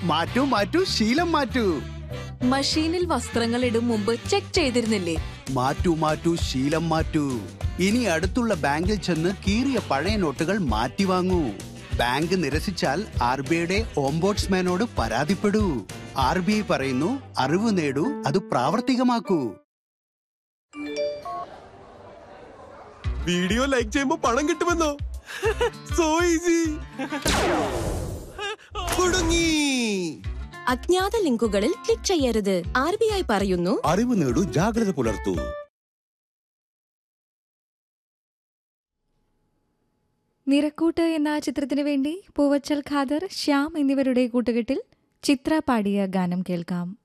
മാറ്റൂ മാറ്റൂ ശീലം മാറ്റൂ മഷീനിൽ വസ്ത്രങ്ങൾ ഇടും മുമ്പ് ചെക്ക് ചെയ്തിരുന്നില്ലേ മാറ്റൂ മാറ്റൂ ശീലം മാറ്റൂ ഇനി അടുത്തുള്ള ബാങ്കിൽ ചെന്ന് കീറിയ പഴയ നോട്ടുകൾ മാറ്റി വാങ്ങൂ ബാങ്ക് നിരസിച്ചാൽ ആർ ബി ഐയുടെ ഓംബോട്സ്മാനോട് പരാതിപ്പെടൂ ആർ ബി ഐ പറയുന്നു അറിവ് നേടൂ അത് പ്രാവർത്തികമാക്കൂ വീഡിയോ ലൈക്ക് ചെയ്യുമ്പോ പണം കിട്ടുമെന്നോ സോ ഈസി കുടുങ്ങി അജ്ഞാത ലിങ്കുകളിൽ ക്ലിക്ക് ചെയ്യരുത് ആർ ബി ഐ പറയുന്നു അറിവ് നേടൂ ജാഗ്രത പുലർത്തൂ നിറക്കൂട്ട് എന്ന ചിത്രത്തിനു വേണ്ടി പൂവച്ചൽ ഖാദർ ശ്യാം എന്നിവരുടെ കൂട്ടുകെട്ടിൽ ചിത്ര പാടിയ ഗാനം കേൾക്കാം